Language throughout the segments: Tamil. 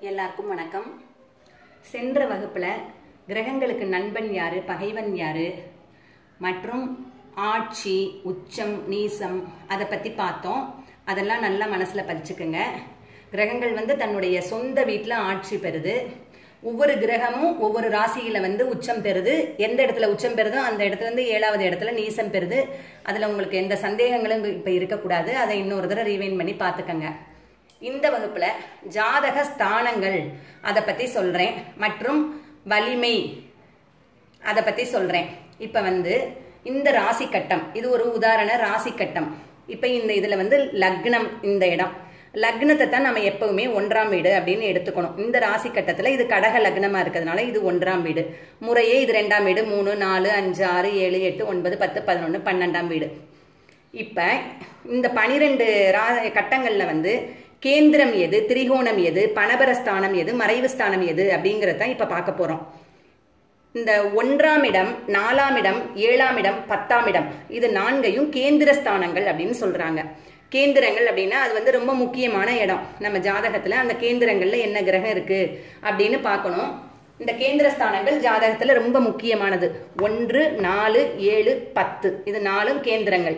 எல்லாருக்கும் வணக்கம் சென்ற வகுப்பில் கிரகங்களுக்கு நண்பன் யாரு பகைவன் யாரு மற்றும் ஆட்சி உச்சம் நீசம் அதை பற்றி பார்த்தோம் அதெல்லாம் நல்லா மனசில் பதிச்சுக்குங்க கிரகங்கள் வந்து தன்னுடைய சொந்த வீட்டில் ஆட்சி பெறுது ஒவ்வொரு கிரகமும் ஒவ்வொரு ராசியில வந்து உச்சம் பெறுது எந்த இடத்துல உச்சம் பெறுதோ அந்த இடத்துல இருந்து ஏழாவது இடத்துல நீசம் பெறுது அதில் உங்களுக்கு எந்த சந்தேகங்களும் இப்போ இருக்கக்கூடாது அதை இன்னொரு தடவை ரீவைன் பண்ணி பார்த்துக்கங்க இந்த வகுப்புல ஜாதக ஸ்தானங்கள் அதை பத்தி சொல்றேன் மற்றும் வலிமை அதை பத்தி சொல்றேன் இப்ப வந்து இந்த ராசி கட்டம் இது ஒரு உதாரண ராசி கட்டம் இப்ப இந்த இதுல வந்து லக்னம் இந்த இடம் லக்னத்தை தான் நம்ம எப்பவுமே ஒன்றாம் வீடு அப்படின்னு எடுத்துக்கணும் இந்த ராசி கட்டத்துல இது கடக லக்னமா இருக்கிறதுனால இது ஒன்றாம் வீடு முறையே இது ரெண்டாம் வீடு மூணு நாலு அஞ்சு ஆறு ஏழு எட்டு ஒன்பது பத்து பதினொன்று பன்னெண்டாம் வீடு இப்ப இந்த பனிரெண்டு ரா கட்டங்கள்ல வந்து கேந்திரம் எது திரிகோணம் எது பணபரஸ்தானம் எது மறைவு ஸ்தானம் எது அப்படிங்கறத இப்ப பார்க்க போறோம் இந்த ஒன்றாம் இடம் நாலாம் இடம் ஏழாம் இடம் பத்தாம் இடம் இது நான்கையும் கேந்திர ஸ்தானங்கள் அப்படின்னு சொல்றாங்க கேந்திரங்கள் அப்படின்னா அது வந்து ரொம்ப முக்கியமான இடம் நம்ம ஜாதகத்துல அந்த கேந்திரங்கள்ல என்ன கிரகம் இருக்கு அப்படின்னு பார்க்கணும் இந்த கேந்திர ஸ்தானங்கள் ஜாதகத்துல ரொம்ப முக்கியமானது ஒன்று நாலு ஏழு பத்து இது நாலும் கேந்திரங்கள்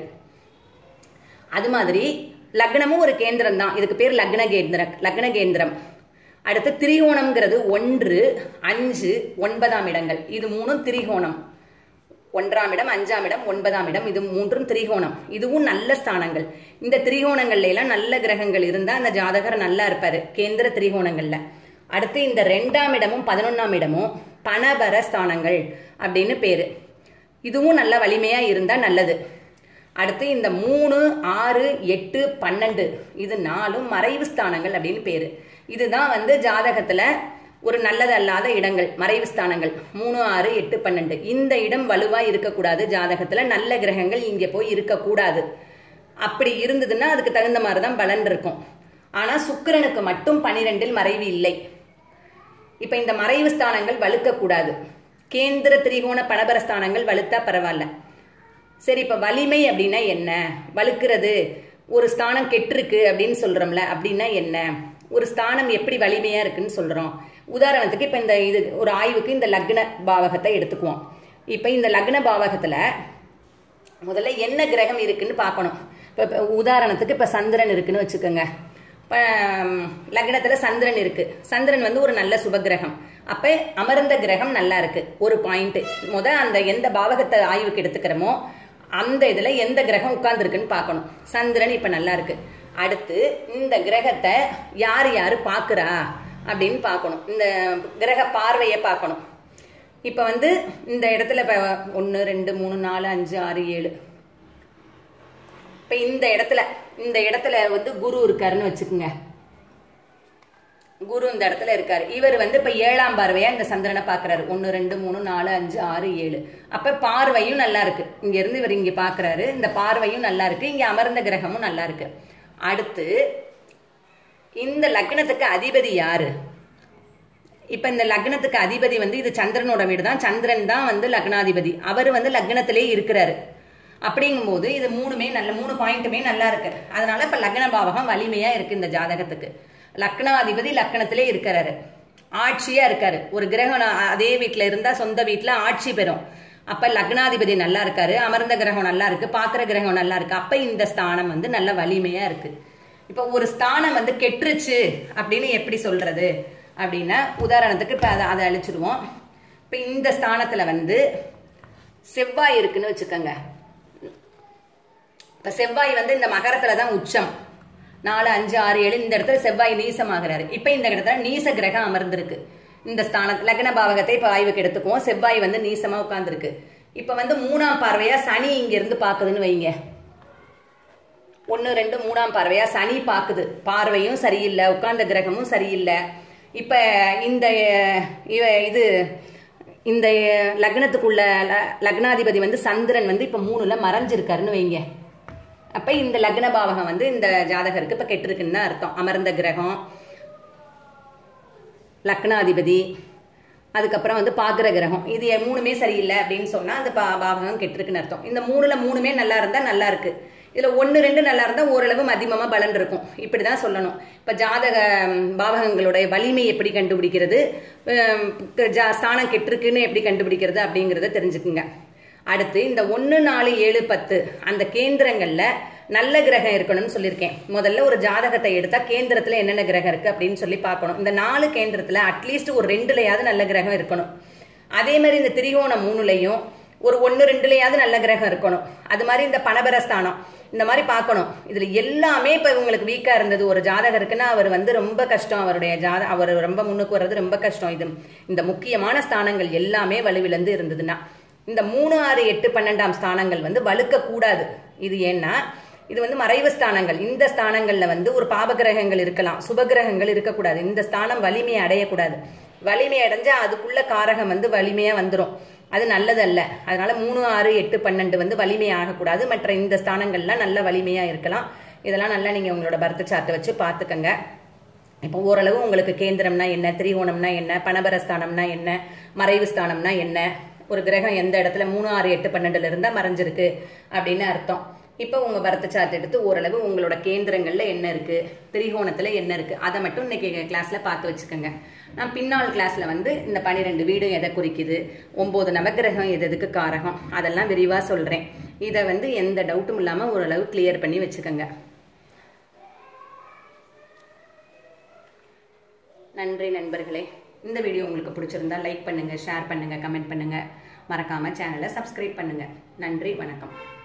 அது மாதிரி லக்னமும் ஒரு கேந்திரம் தான் இதுக்கு பேர் லக்ன கேந்திர லக்ன கேந்திரம் அடுத்து திரிகோணம்ங்கிறது ஒன்று அஞ்சு ஒன்பதாம் இடங்கள் இது மூணும் திரிகோணம் ஒன்றாம் இடம் அஞ்சாம் இடம் ஒன்பதாம் இடம் இது மூன்றும் திரிகோணம் இதுவும் நல்ல ஸ்தானங்கள் இந்த திரிகோணங்கள்ல எல்லாம் நல்ல கிரகங்கள் இருந்தா அந்த ஜாதகர் நல்லா இருப்பாரு கேந்திர திரிகோணங்கள்ல அடுத்து இந்த ரெண்டாம் இடமும் பதினொன்னாம் இடமும் பணபர ஸ்தானங்கள் அப்படின்னு பேரு இதுவும் நல்ல வலிமையா இருந்தா நல்லது அடுத்து இந்த மூணு ஆறு எட்டு பன்னெண்டு இது நாலும் மறைவு ஸ்தானங்கள் அப்படின்னு பேரு இதுதான் வந்து ஜாதகத்துல ஒரு நல்லது அல்லாத இடங்கள் மறைவு ஸ்தானங்கள் மூணு ஆறு எட்டு பன்னெண்டு இந்த இடம் வலுவா இருக்கக்கூடாது ஜாதகத்துல நல்ல கிரகங்கள் இங்க போய் இருக்கக்கூடாது அப்படி இருந்ததுன்னா அதுக்கு தகுந்த மாதிரி தான் பலன் இருக்கும் ஆனா சுக்கிரனுக்கு மட்டும் பனிரெண்டில் மறைவு இல்லை இப்ப இந்த மறைவு ஸ்தானங்கள் வலுக்க கூடாது கேந்திர திரிகோண பணபர ஸ்தானங்கள் வலுத்தா பரவாயில்ல சரி இப்ப வலிமை அப்படின்னா என்ன வலுக்கிறது ஒரு ஸ்தானம் கெட்டிருக்கு அப்படின்னு சொல்றோம்ல அப்படின்னா என்ன ஒரு ஸ்தானம் எப்படி வலிமையா இருக்குன்னு சொல்றோம் உதாரணத்துக்கு இப்ப இந்த இது ஒரு ஆய்வுக்கு இந்த லக்ன பாவகத்தை எடுத்துக்குவோம் இப்ப இந்த லக்ன பாவகத்துல முதல்ல என்ன கிரகம் இருக்குன்னு பார்க்கணும் இப்ப உதாரணத்துக்கு இப்ப சந்திரன் இருக்குன்னு வச்சுக்கோங்க இப்போ லக்னத்தில் சந்திரன் இருக்கு சந்திரன் வந்து ஒரு நல்ல சுபகிரகம் அப்போ அமர்ந்த கிரகம் நல்லா இருக்கு ஒரு பாயிண்ட் முத அந்த எந்த பாவகத்தை ஆய்வுக்கு எடுத்துக்கிறோமோ அந்த இதில் எந்த கிரகம் உட்கார்ந்துருக்குன்னு பார்க்கணும் சந்திரன் இப்போ நல்லா இருக்கு அடுத்து இந்த கிரகத்தை யார் யார் பார்க்குறா அப்படின்னு பார்க்கணும் இந்த கிரக பார்வையை பார்க்கணும் இப்போ வந்து இந்த இடத்துல இப்போ ஒன்று ரெண்டு மூணு நாலு அஞ்சு ஆறு ஏழு இப்போ இந்த இடத்துல இந்த இடத்துல வந்து குரு இருக்காருன்னு வச்சுக்கோங்க குரு இந்த இடத்துல இருக்காரு இவர் வந்து இப்ப ஏழாம் பார்வையா இந்த சந்திரனை பாக்குறாரு ஒன்னு ரெண்டு மூணு நாலு அஞ்சு ஆறு ஏழு அப்ப பார்வையும் நல்லா இருக்கு இங்க இருந்து இவர் இங்க பாக்குறாரு இந்த பார்வையும் நல்லா இருக்கு இங்க அமர்ந்த கிரகமும் நல்லா இருக்கு அடுத்து இந்த லக்னத்துக்கு அதிபதி யாரு இப்ப இந்த லக்னத்துக்கு அதிபதி வந்து இது சந்திரனோட வீடு தான் சந்திரன் தான் வந்து லக்னாதிபதி அவர் வந்து லக்னத்திலே இருக்கிறாரு அப்படிங்கும்போது இது மூணுமே நல்ல மூணு பாயிண்ட்டுமே நல்லா இருக்கு அதனால இப்ப லக்ன பாவகம் வலிமையா இருக்கு இந்த ஜாதகத்துக்கு லக்னாதிபதி லக்னத்திலே இருக்கிறாரு ஆட்சியா இருக்காரு ஒரு கிரகம் அதே வீட்டுல இருந்தா சொந்த வீட்டுல ஆட்சி பெறும் அப்ப லக்னாதிபதி நல்லா இருக்காரு அமர்ந்த கிரகம் நல்லா இருக்கு பாக்குற கிரகம் நல்லா இருக்கு அப்ப இந்த ஸ்தானம் வந்து நல்ல வலிமையா இருக்கு இப்ப ஒரு ஸ்தானம் வந்து கெட்டுருச்சு அப்படின்னு எப்படி சொல்றது அப்படின்னா உதாரணத்துக்கு இப்ப அதை அதை அழிச்சிடுவோம் இப்ப இந்த ஸ்தானத்துல வந்து செவ்வாய் இருக்குன்னு வச்சுக்கோங்க இப்ப செவ்வாய் வந்து இந்த மகரத்துல தான் உச்சம் நாலு அஞ்சு ஆறு ஏழு இந்த இடத்துல செவ்வாய் நீசமாகிறாரு இப்ப இந்த இடத்துல நீச கிரகம் அமர்ந்திருக்கு இந்த ஸ்தான லக்ன பாவகத்தை இப்ப ஆய்வுக்கு எடுத்துக்குவோம் செவ்வாய் வந்து நீசமா உட்கார்ந்துருக்கு இப்ப வந்து மூணாம் பார்வையா சனி இங்க இருந்து பாக்குதுன்னு வைங்க ஒன்னு ரெண்டு மூணாம் பார்வையா சனி பாக்குது பார்வையும் சரியில்லை உட்கார்ந்த கிரகமும் சரியில்லை இப்ப இந்த இவ இது இந்த லக்னத்துக்குள்ள லக்னாதிபதி வந்து சந்திரன் வந்து இப்ப மூணுல மறைஞ்சிருக்காருன்னு வைங்க அப்ப இந்த லக்ன பாவகம் வந்து இந்த ஜாதகருக்கு இப்ப கெட்டிருக்குன்னு அர்த்தம் அமர்ந்த கிரகம் லக்னாதிபதி அதுக்கப்புறம் வந்து பாக்குற கிரகம் இது மூணுமே சரியில்லை அப்படின்னு சொன்னா அந்த பாவகம் கெட்டிருக்குன்னு அர்த்தம் இந்த மூணுல மூணுமே நல்லா இருந்தா நல்லா இருக்கு இதில் ஒன்று ரெண்டு நல்லா இருந்தால் ஓரளவு மதிமமாக பலன் இருக்கும் இப்படி தான் சொல்லணும் இப்போ ஜாதக ம், பாவகங்களுடைய வலிமை எப்படி கண்டுபிடிக்கிறது ம், ஜா- ஸ்தானம் கெட்டிருக்குன்னு எப்படி கண்டுபிடிக்கிறது அப்படிங்கிறத தெரிஞ்சுக்குங்க அடுத்து இந்த ஒன்று நாலு ஏழு பத்து அந்த கேந்திரங்கள்ல நல்ல கிரகம் இருக்கணும்னு சொல்லியிருக்கேன் முதல்ல ஒரு ஜாதகத்தை எடுத்தா கேந்திரத்துல என்னென்ன கிரகம் இருக்கு அப்படின்னு சொல்லி பார்க்கணும் இந்த நாலு கேந்திரத்துல அட்லீஸ்ட் ஒரு ரெண்டுலயாவது நல்ல கிரகம் இருக்கணும் அதே மாதிரி இந்த திரிகோணம் மூணுலையும் ஒரு ஒன்று ரெண்டுலையாவது நல்ல கிரகம் இருக்கணும் அது மாதிரி இந்த பணபரஸ்தானம் இந்த மாதிரி பார்க்கணும் இதுல எல்லாமே இப்போ இவங்களுக்கு வீக்கா இருந்தது ஒரு ஜாதகம் இருக்குன்னா அவர் வந்து ரொம்ப கஷ்டம் அவருடைய ஜாத அவர் ரொம்ப முன்னுக்கு வர்றது ரொம்ப கஷ்டம் இது இந்த முக்கியமான ஸ்தானங்கள் எல்லாமே வலுவிழந்து இருந்ததுன்னா இந்த மூணு ஆறு எட்டு பன்னெண்டாம் ஸ்தானங்கள் வந்து வலுக்க கூடாது இது ஏன்னா இது வந்து மறைவு ஸ்தானங்கள் இந்த ஸ்தானங்கள்ல வந்து ஒரு பாபகிரகங்கள் இருக்கலாம் சுபகிரகங்கள் இருக்கக்கூடாது இந்த ஸ்தானம் வலிமையை அடையக்கூடாது வலிமை அடைஞ்சா அதுக்குள்ள காரகம் வந்து வலிமையா வந்துடும் அது நல்லதல்ல அதனால மூணு ஆறு எட்டு பன்னெண்டு வந்து வலிமை ஆகக்கூடாது மற்ற இந்த ஸ்தானங்கள்லாம் நல்ல வலிமையா இருக்கலாம் இதெல்லாம் நல்லா நீங்க உங்களோட பர்த் சார்ட்டை வச்சு பார்த்துக்கங்க இப்போ ஓரளவு உங்களுக்கு கேந்திரம்னா என்ன திரிகோணம்னா என்ன பணபரஸ்தானம்னா என்ன மறைவு ஸ்தானம்னா என்ன ஒரு கிரகம் எந்த இடத்துல மூணு ஆறு எட்டு பன்னெண்டுல இருந்தா மறைஞ்சிருக்கு அப்படின்னு அர்த்தம் இப்போ உங்க பரத்த சார்ட் எடுத்து ஓரளவு உங்களோட கேந்திரங்கள்ல என்ன இருக்கு திரிகோணத்துல என்ன இருக்கு அதை மட்டும் இன்னைக்கு கிளாஸ்ல பார்த்து வச்சுக்கோங்க நான் பின்னால் கிளாஸ்ல வந்து இந்த பனிரெண்டு வீடும் எதை குறிக்குது ஒன்பது நவக்கிரகம் எது எதுக்கு காரகம் அதெல்லாம் விரிவா சொல்றேன் இதை வந்து எந்த டவுட்டும் இல்லாம ஓரளவு கிளியர் பண்ணி வச்சுக்கோங்க நன்றி நண்பர்களே இந்த வீடியோ உங்களுக்கு பிடிச்சிருந்தா லைக் பண்ணுங்க ஷேர் பண்ணுங்க கமெண்ட் பண்ணுங்க மறக்காம சேனலை சப்ஸ்கிரைப் பண்ணுங்க நன்றி வணக்கம்